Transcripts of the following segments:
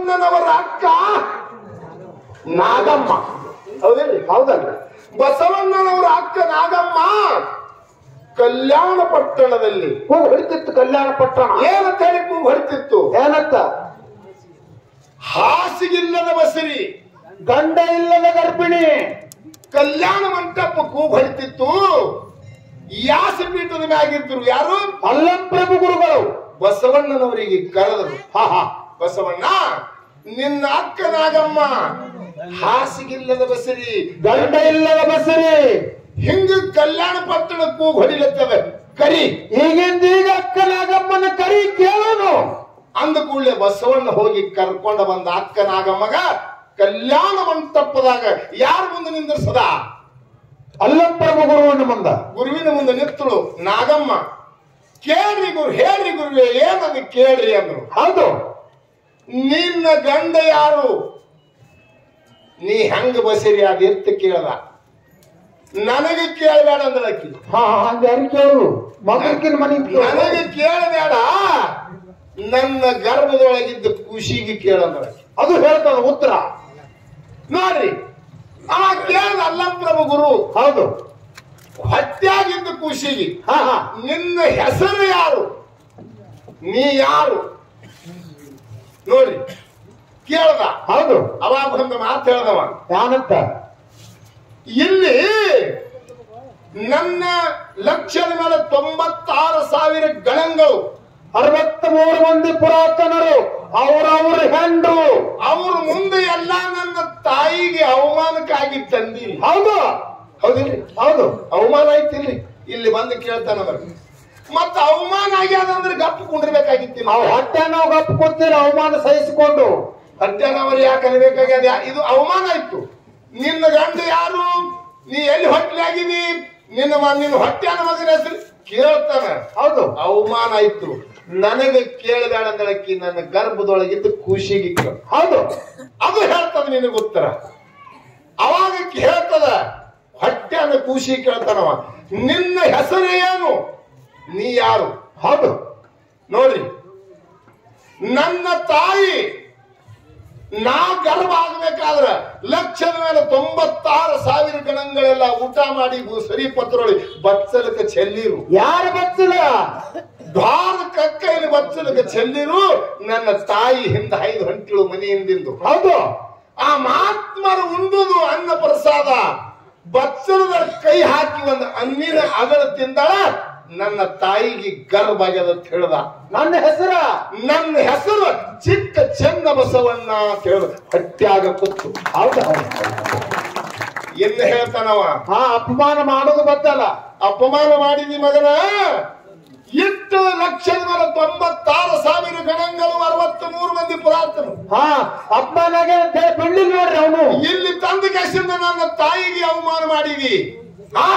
ಬಸವಣ್ಣನವರ ಅಕ್ಕ ನಾಗಮ್ಮ ಹೌದೇಳಿ ಹೌದಲ್ಲ ಬಸವಣ್ಣನವರ ಅಕ್ಕ ನಾಗಮ್ಮ ಕಲ್ಯಾಣ ಪಟ್ಟಣದಲ್ಲಿ ಹೂ ಹೊಡಿತಿತ್ತು ಕಲ್ಯಾಣ ಪಟ್ಟಣ ಏನಂತ ಹೇಳಿ ಕೂಗು ಹೊಡಿತಿತ್ತು ಏನತ್ತ ಹಾಸಿಗಿಲ್ಲದ ಬಸರಿ ಗಂಡ ಇಲ್ಲದ ಗರ್ಭಿಣಿ ಕಲ್ಯಾಣ ಮಂಟಪ ಕೂಗು ಹೊಡಿತಿತ್ತು ಯಾಸ ಪೀಠದ ಮ್ಯಾಗಿದ್ರು ಯಾರು ಅಲ್ಲಂಪ್ರಭು ಗುರುಗಳು ಬಸವಣ್ಣನವರಿಗೆ ಕರೆದರು ಹಾ ಹಾ ಬಸವಣ್ಣ ನಿನ್ನ ಅಕ್ಕ ನಾಗಮ್ಮ ಹಾಸಿಗಿಲ್ಲದ ಬಸರಿ ಗಂಡ ಇಲ್ಲದ ಬಸರಿ ಹಿಂಗ ಕಲ್ಯಾಣ ಪಟ್ಟಣ ಕೂಗು ಹೊಡಿಲತ್ತದ ಕರಿ ಈಗಿಂದ ಈಗ ಅಕ್ಕನಾಗಮ್ಮನ ಕರಿ ಕೇಳೋನು ಅಂದ ಕೂಡಲೇ ಬಸವಣ್ಣ ಹೋಗಿ ಕರ್ಕೊಂಡ ಬಂದ ಅಕ್ಕ ನಾಗಮ್ಮಗ ಕಲ್ಯಾಣ ಮಂಟಪದಾಗ ಯಾರ ಮುಂದೆ ನಿಂದಿರ್ಸದ ಅಲ್ಲಂಪ್ರಭು ಗುರುವಿನ ಮುಂದ ಗುರುವಿನ ಮುಂದೆ ನಿಂತಳು ನಾಗಮ್ಮ ಕೇಳ್ರಿ ಗುರು ಹೇಳ್ರಿ ಗುರುವೇ ಏನದು ಕೇಳ್ರಿ ಅಂದ್ರು ಹೌದು ನಿನ್ನ ಗಂಡ ಯಾರು ನೀ ಹೆಂಗ ಬಸರಿ ಅದಿರ್ತ ಕೇಳ್ದ ನನಗೆ ಕೇಳಬೇಡ ಅಂದಳಕ್ಕಿ ಹಾ ಹಂಗ ಯಾರು ಕೇಳು ಮಗಕ್ಕಿನ ಮನಿ ನನಗೆ ಕೇಳಬೇಡ ನನ್ನ ಗರ್ಭದೊಳಗಿದ್ದ ಖುಷಿಗೆ ಕೇಳಂದಳಕ್ಕಿ ಅದು ಹೇಳ್ತದ ಉತ್ತರ ನೋಡ್ರಿ ಆ ಕೇಳ್ದ ಅಲ್ಲಂಪ್ರಭು ಗುರು ಹೌದು ಹೊಟ್ಯಾಗಿದ್ದ ಖುಷಿಗೆ ಹಾ ಹಾ ನಿನ್ನ ಹೆಸರು ಯಾರು ನೀ ಯಾರು ನೋಡ್ರಿ ಕೇಳ್ದ ಹೌದು ಅವಾಗ ಒಂದು ಮಾತು ಹೇಳ್ದವ ಯಾನಂತ ಇಲ್ಲಿ ನನ್ನ ಲಕ್ಷದ ಮೇಲೆ ತೊಂಬತ್ತಾರು ಸಾವಿರ ಗಣಗಳು ಅರವತ್ತ ಮೂರು ಮಂದಿ ಪುರಾತನರು ಅವರವ್ರ ಹೆಂಡ್ರು ಅವ್ರ ಮುಂದೆ ಎಲ್ಲ ನನ್ನ ತಾಯಿಗೆ ಅವಮಾನಕ್ಕಾಗಿ ತಂದಿರಿ ಹೌದು ಹೌದಿಲ್ರಿ ಹೌದು ಅವಮಾನ ಆಯ್ತಿಲ್ರಿ ಇಲ್ಲಿ ಬಂದು ಕೇಳ್ತಾನ ಮತ್ತ ಅವಮಾನ ಆಗ್ಯಾದ ಅಂದ್ರೆ ಗಪ್ಪು ಕುಂಡಿರ್ಬೇಕಾಗಿತ್ತಿಲ್ಲ ನಾವು ಹೊಟ್ಟೆ ನಾವು ಗಪ್ ಕೊಡ್ತೀರಿ ಅವಮಾನ ಸಹಿಸಿಕೊಂಡು ಅಡ್ಡನವರು ಯಾಕೆ ಅನ್ಬೇಕಾಗ್ಯದ ಯಾ- ಇದು ಅವಮಾನ ಆಯ್ತು ನಿನ್ನ ಗಂಡ ಯಾರು ನೀ ಎಲ್ಲಿ ಹೊಟ್ಟೆ ಆಗಿದಿ ನಿನ್ನ ಮ- ನಿನ್ನ ಹೊಟ್ಟೆನ ಮಗನ ಹೆಸರು ಕೇಳ್ತಾನ ಹೌದು ಅವಮಾನ ಆಯ್ತು ನನಗೆ ಕೇಳಬೇಡ ಅಂದಳಕ್ಕಿ ನನ್ನ ಗರ್ಭದೊಳಗಿದ್ದು ಖುಷಿಗೆ ಕೇಳು ಹೌದು ಅದು ಹೇಳ್ತದ ನಿನಗೆ ಉತ್ತರ ಅವಾಗ ಹೇಳ್ತದ ಹೊಟ್ಟೆ ಅನ್ನೋ ಖುಷಿ ಕೇಳ್ತಾನವ ನಿನ್ನ ಹೆಸರು ಏನು ನೀ ಯಾರು ಹೌದು ನೋಡ್ರಿ ನನ್ನ ತಾಯಿ ನಾ ಗರ್ಭ ಆಗ್ಬೇಕಾದ್ರ ಲಕ್ಷದ ಮೇಲೆ ತೊಂಬತ್ತಾರು ಸಾವಿರ ಗಣಗಳೆಲ್ಲ ಊಟ ಮಾಡಿ ಬು- ಸರಿ ಪತ್ರೊಳಿ ಬಚ್ಚಲಕ್ಕೆ ಚೆಲ್ಲಿರು ಯಾರ ಬಚ್ಚಲ ದ್ವಾರ ಕಕ್ಕೈಲಿ ಬಚ್ಚಲಕ್ಕೆ ಚೆಲ್ಲಿರು ನನ್ನ ತಾಯಿ ಹಿಂದ ಐದು ಹೊಂಟಿಳು ಮನೆ ಹಿಂದಿಂದು ಹೌದು ಆ ಮಹಾತ್ಮರು ಉಂಡುದು ಅನ್ನ ಪ್ರಸಾದ ಬಚ್ಚಲದ ಕೈ ಹಾಕಿ ಒಂದು ಅನ್ನಿನ ಅಗಳ ತಿಂದಳ ನನ್ನ ತಾಯಿಗೆ ಗರ್ಭ ಆಗ್ಯದ ಅಂತ ಹೇಳ್ದ ನನ್ನ ಹೆಸರ ನನ್ನ ಹೆಸರು ಚಿಕ್ಕ ಚೆನ್ನ ಬಸವಣ್ಣ ಅಂತ ಹೇಳುದು ಹಟ್ಟ್ಯಾಗ ಕೂತು ಹೌದು ಹೌದು ಎನ್ನ ಹೇಳ್ತಾನವ ಹಾ ಅಪಮಾನ ಮಾಡೋದು ಬದ್ದಲ್ಲ ಅಪಮಾನ ಮಾಡಿದಿ ಮಗನ ಇಟ್ಟು ಲಕ್ಷದ ಮೇಲೆ ತೊಂಬತ್ತಾರು ಸಾವಿರ ಗಣಗಳು ಅರವತ್ತು ಮೂರು ಮಂದಿ ಪುರಾತನು ಹಾ ಅಪ್ಪನಾಗೆ ಅಂತ ಹೇಳಿ ಬೆಳ್ಳಿ ನೋಡ್ರಿ ಅವನು ಇಲ್ಲಿ ತಂದ ಕೇಸಿಂದ ನನ್ನ ತಾಯಿಗೆ ಅವಮಾನ ಮಾಡಿದಿ ಆ?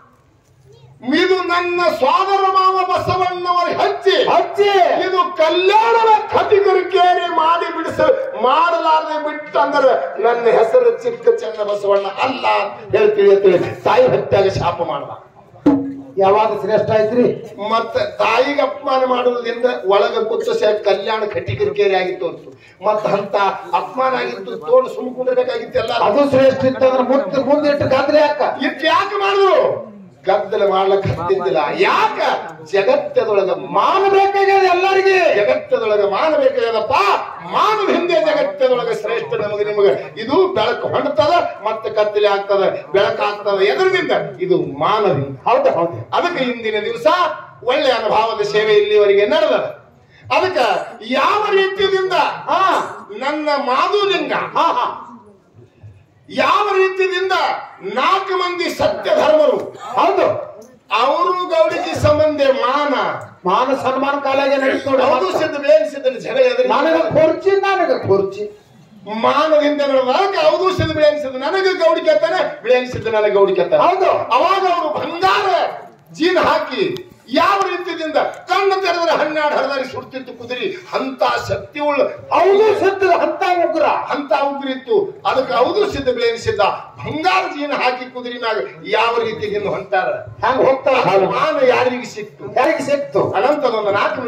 ಇದು ನನ್ನ ಸೋದರ ಮಾವ ಬಸವಣ್ಣವರ ಹಚ್ಚಿ ಹಚ್ಚಿ ಇದು ಕಲ್ಯಾಣದ ಕಟಿಗರಿಕೆಯೇ ಮಾಡಿ ಬಿಡಿಸ ಮಾಡಲಾರದೆ ಬಿಟ್ಟಂದ್ರೆ ನನ್ನ ಹೆಸರು ಚಿಕ್ಕ ಚಂದ ಬಸವಣ್ಣ ಅಲ್ಲ ಅಂತ ಹೇಳಿ ತಿಳಿ ತಿಳಿ ತಾಯಿ ಹತ್ಯಾಗ ಶಾಪ ಮಾಡ್ದ ಯಾವಾಗ ಶ್ರೇಷ್ಠ ಐತ್ರಿ ಮತ್ತೆ ತಾಯಿಗೆ ಅಪಮಾನ ಮಾಡುವುದರಿಂದ ಒಳಗ ಕುಚ್ಚ ಸೇ ಕಲ್ಯಾಣ ಕಟಿಗರಿಕೆಯೇ ಆಗಿತ್ತು ಅಂತ ಮತ್ತ ಅಂತ ಅಪಮಾನ ಆಗಿತ್ತು ತೋಡು ಸುಮ್ಕೊಂಡಿರ್ಬೇಕಾಗಿತ್ತೆಲ್ಲ ಅದು ಶ್ರೇಷ್ಠ ಇತ್ತಂದ್ರೆ ಮುಂದೆ ಮುಂದಿಟ್ಟು ಗದ್ರಿ ಯಾಕ ಇಟ್ ಯಾಕೆ ಮಾಡಿದ್ರು ಗದ್ದಲ ಮಾಡ್ಲಕ್ ಹತ್ತಿದ್ದಿಲ್ಲ ಯಾಕ ಜಗತ್ತದೊಳಗ ಮಾನ ಬೇಕಾಗ್ಯದ ಎಲ್ಲರಿಗೆ ಜಗತ್ತದೊಳಗ ಮಾನ ಬೇಕಾಗ್ಯದಪ್ಪ ಮಾನವ ಹಿಂದೆ ಜಗತ್ತದೊಳಗ ಶ್ರೇಷ್ಠ ನಮಗೆ ನಿಮಗೆ ಇದು ಬೆಳಕು ಹೊಂಡ್ತದ ಮತ್ತೆ ಕತ್ತಲೆ ಆಗ್ತದ ಬೆಳಕಾಗ್ತದ ಎದರಿಂದ ಇದು ಮಾನವಿಂದ ಹೌದು ಹೌದು ಅದಕ್ಕೆ ಇಂದಿನ ದಿವಸ ಒಳ್ಳೆಯ ಅನುಭವದ ಸೇವೆ ಇಲ್ಲಿವರೆಗೆ ನಡೆದ ಅದಕ್ಕ ಯಾವ ರೀತಿಯಿಂದ ಹಾ ನನ್ನ ಮಾಧುಲಿಂಗ ಹಾ ಹಾ ಯಾವ ರೀತಿಯಿಂದ ನಾಲ್ಕು ಮಂದಿ ಸತ್ಯ ಧರ್ಮರು ಹೌದು ಅವರು ಗೌಡಿಗೆ ಸಂಬಂಧ ಮಾನ ಮಾನ ಸನ್ಮಾನ ಕಾಲಾಗೆ ನಡೀತು ನೋಡಿ ಹೌದು ಸಿದ್ಧ ಬೇಯಿಸಿದ ಜಗಳ ಎದುರು ನನಗ ಕುರ್ಚಿ ನನಗ ಕುರ್ಚಿ ಮಾನದಿಂದ ನಡೆದಾಗ ಹೌದು ಸಿದ್ಧ ಬೆಳೆಸಿದ ನನಗೆ ಗೌಡಿ ಕೆತ್ತಾನೆ ಬೆಳೆಸಿದ ನನಗೆ ಗೌಡಿ ಕೆತ್ತಾನೆ ಹೌದು ಅವಾಗ ಅವರು ಬಂಗಾರ ಜೀನ್ ಹಾಕಿ ಯಾವ ರೀತಿಯಿಂದ ಕಣ್ಣು ತೆರೆದ್ರೆ ಹನ್ನೆರಡು ಹರಿದಾರಿ ಸುಡ್ತಿತ್ತು ಕುದುರಿ ಅಂತ ಶಕ್ತಿ ಉಳ್ಳ ಅವನು ಸಿದ್ಧ ಅಂತ ಉಗ್ರ ಅಂತ ಉಗ್ರಿತ್ತು ಅದಕ್ಕೆ ಹೌದು ಸಿದ್ಧ ಬೆಳೆಸಿದ್ದ ಬಂಗಾರ ಜೀನ್ ಹಾಕಿ ಕುದುರಿ ಮ್ಯಾಗ ಯಾವ ರೀತಿಯಿಂದ ಹೊಂಟಾರ ಹೆಂಗ್ ಹೋಗ್ತಾರ ಮಾನ ಯಾರಿಗೆ ಸಿಕ್ತು ಯಾರಿಗೆ ಸಿಕ್ತು ಅನಂತದೊಂದು ನಾಲ್ಕು